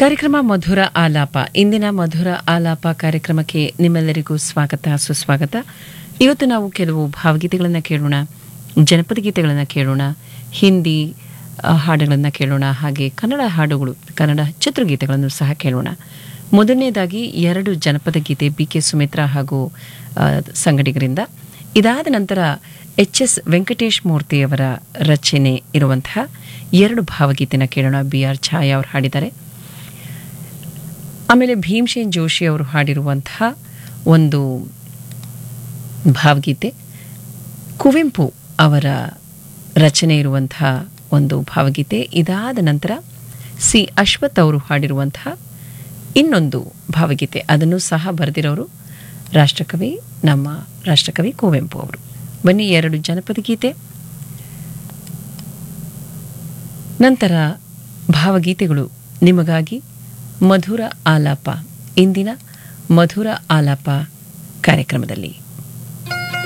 ಕಾರ್ಯಕ್ರಮ ಮಧುರ ಆಲಾಪ ಇಂದಿನ ಮಧುರ ಆಲಾಪ ಕಾರ್ಯಕ್ರಮಕ್ಕೆ ನಿಮ್ಮೆಲ್ಲರಿಗೂ ಸ್ವಾಗತ ಸುಸ್ವಾಗತ ಇವತ್ತು ನಾವು ಕೆಲವು ಭಾವಗೀತೆಗಳನ್ನು ಕೇಳೋಣ ಜನಪದ ಗೀತೆಗಳನ್ನು ಕೇಳೋಣ ಹಿಂದಿ ಹಾಡುಗಳನ್ನು ಕೇಳೋಣ ಹಾಗೆ ಕನ್ನಡ ಹಾಡುಗಳು ಕನ್ನಡ ಚಿತ್ರಗೀತೆಗಳನ್ನು ಸಹ ಕೇಳೋಣ ಮೊದಲನೇದಾಗಿ ಎರಡು ಜನಪದ ಗೀತೆ ಬಿ ಕೆ ಸುಮಿತ್ರಾ ಹಾಗೂ ಆ, ಸಂಗಡಿಗರಿಂದ ಇದಾದ ನಂತರ ಎಚ್ ಎಸ್ ವೆಂಕಟೇಶ್ ಮೂರ್ತಿಯವರ ರಚನೆ ಇರುವಂತಹ ಎರಡು ಭಾವಗೀತೆನ ಕೇಳೋಣ ಬಿ ಆರ್ ಛಾಯಾ ಅವರು ಹಾಡಿದ್ದಾರೆ ಆಮೇಲೆ ಭೀಮ್ಸೇನ್ ಜೋಶಿ ಅವರು ಹಾಡಿರುವಂತಹ ಒಂದು ಭಾವಗೀತೆ ಕುವೆಂಪು ಅವರ ರಚನೆ ಇರುವಂತಹ ಒಂದು ಭಾವಗೀತೆ ಇದಾದ ನಂತರ ಸಿ ಅಶ್ವಥ್ ಅವರು ಹಾಡಿರುವಂತಹ ಇನ್ನೊಂದು ಭಾವಗೀತೆ ಅದನ್ನು ಸಹ ಬರೆದಿರೋರು ರಾಷ್ಟ್ರಕವಿ ನಮ್ಮ ರಾಷ್ಟ್ರಕವಿ ಕುವೆಂಪು ಅವರು ಬನ್ನಿ ಎರಡು ಜನಪದ ಗೀತೆ ನಂತರ ಭಾವಗೀತೆಗಳು ನಿಮಗಾಗಿ ಮಧುರ ಆಲಾಪ ಇಂದಿನ ಮಧುರ ಆಲಾಪ ಕಾರ್ಯಕ್ರಮದಲ್ಲಿ